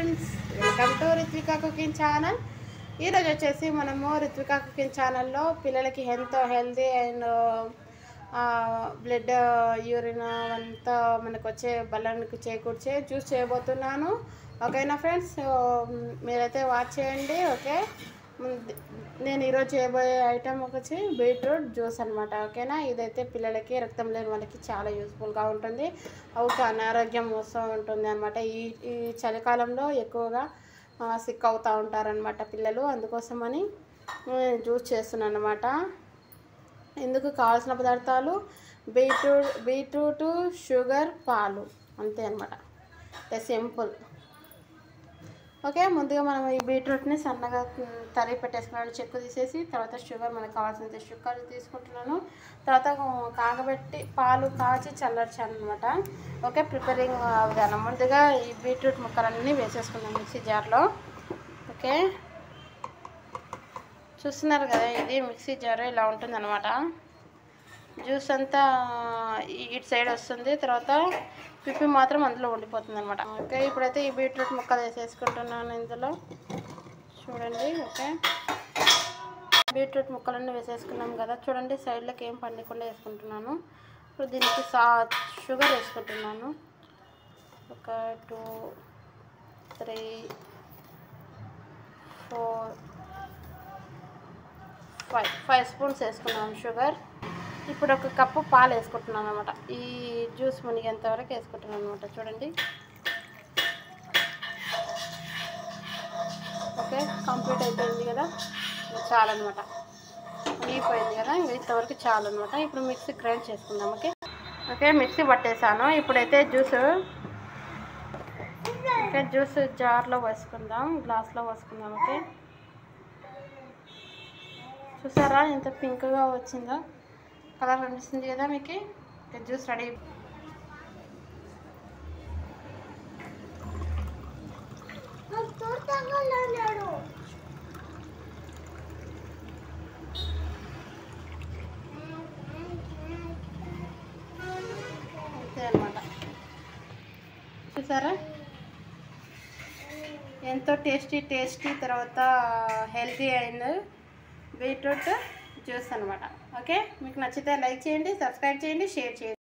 friends welcome to Ritvika cooking channel ఈరోజు వచ్చేసి మనము రిత్వికా కుకింగ్ ఛానల్లో పిల్లలకి ఎంతో హెల్తీ అండ్ బ్లడ్ యూరిన్ అంతా మనకు వచ్చే బలానికి చేకూర్చే జ్యూస్ చేయబోతున్నాను ఓకేనా ఫ్రెండ్స్ సో, మీరైతే వాచ్ చేయండి ఓకే ముందు- నేను ఈరోజు చేయబోయే ఐటమ్ వచ్చి బీట్రూట్ జ్యూస్ అనమాట ఓకేనా ఇదైతే పిల్లలకి రక్తం లేని వాళ్ళకి చాలా యూస్ఫుల్గా ఉంటుంది అవుట్ అనారోగ్యం వస్తూ ఉంటుంది అనమాట ఈ ఈ చలికాలంలో ఎక్కువగా సిక్ అవుతూ ఉంటారనమాట పిల్లలు అందుకోసమని నేను జ్యూస్ చేస్తున్నాను అనమాట ఇందుకు కావాల్సిన పదార్థాలు బీట్రూట్ బీట్రూట్ షుగర్ పాలు అంతే అనమాట అంటే సింపుల్ ఓకే ముందుగా మనం ఈ బీట్రూట్ని సన్నగా మ్, తరిగి పెట్టేసుకున్నాను చెక్కు తీసేసి తర్వాత షుగర్ మనకు కావాల్సినంత షుగర్ తీసుకుంటున్నాను తర్వాత కాగబెట్టి పాలు కాచి చల్లార్చాను అనమాట ఓకే ప్రిపేరింగ్ విధానం ముందుగా ఈ బీట్రూట్ ముక్కలన్నీ వేసేసుకున్నాం మిక్సీ జార్లో ఓకే చూస్తున్నారు కదా ఇది మిక్సీ జార్ ఇలా ఉంటుంది అనమాట జ్యూస్ అంతా ఈ- ఇటు సైడ్ వస్తుంది తర్వాత పిప్పి మాత్రం అందులో ఉండిపోతుంది అనమాట ఓకే ఇప్పుడైతే ఈ బీట్రూట్ ముక్కలు వేసేసుకుంటున్నాను ఇందులో చూడండి ఓకే బీట్రూట్ ముక్కలన్నీ వేసేసుకున్నాం కదా చూడండి సైడ్లోకి ఏం పండకుండా వేసుకుంటున్నాను ఇప్పుడు దీనికి సా షుగర్ వేసుకుంటున్నాను ఒక two three four five five spoons వేసుకున్నాను షుగర్ ఇప్పుడు ఒక కప్పు పాలు వేసుకుంటున్నాను అనమాట ఈ జ్యూస్ మునిగేంత వరకు వేసుకుంటున్నాను అనమాట చూడండి ఓకే కంప్లీట్ అయిపోయింది కదా ఇంకా చాలన్నమాట మునిగిపోయింది కదా ఇంకా ఇంతవరకు చాలు అనమాట ఇప్పుడు మిక్సీ గ్రైండ్ చేసుకుందాం ఓకే ఓకే మిక్సీ పట్టేసాను ఇప్పుడైతే జ్యూస్ ఓకే జ్యూస్ జార్లో వేసుకుందాం గ్లాస్లో వేసుకుందాం ఓకే చూసారా ఎంత పింక్గా వచ్చిందో కలర్ కనిపిస్తుంది కదా మీకు ఓకే, జ్యూస్ రెడీ అంతే అనమాట చూసారా ఎంతో టేస్టీ టేస్టీ తర్వాత హెల్తీ అయిన బీట్రూట్ జ్యూస్ అనమాట ఓకే మీకు నచ్చితే లైక్ చేయండి సబ్స్క్రైబ్ చేయండి షేర్ చేయండి